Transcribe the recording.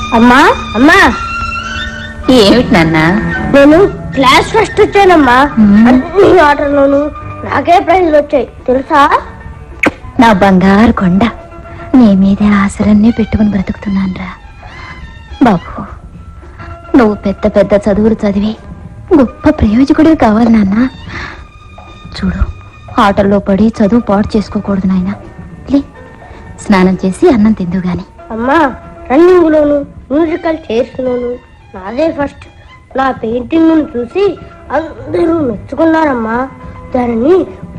అమ్మా అమ్మా ఏమిటి నాన్న నేను క్లాస్ ఫస్ట్ వచ్చానమ్మా మ్మ్. అన్ని ఆటల్లోనూ నాకే ప్రైజ్లు వచ్చాయి తెలుసా నా బంగారు కొండ నీ మీదే ఆశలన్నీ పెట్టుకుని బ్రతుకుతున్నానురా బాబు నువ్వు పెద్ద పెద్ద చదువులు చదివి గొప్ప ప్రయోజకుడివి కావాలి నాన్న చూడు ఆటల్లో పడి చదువు పాడు చేసుకోకూడదు నాయన లే స్నానం చేసి అన్నం తిందు గాని అమ్మా రన్నింగ్ లోను మ్యూజికల్ చైర్స్ లోను నాదే ఫస్ట్ నా పెయింటింగ్ చూసి అందరూ మెచ్చుకున్నారమ్మా దానిని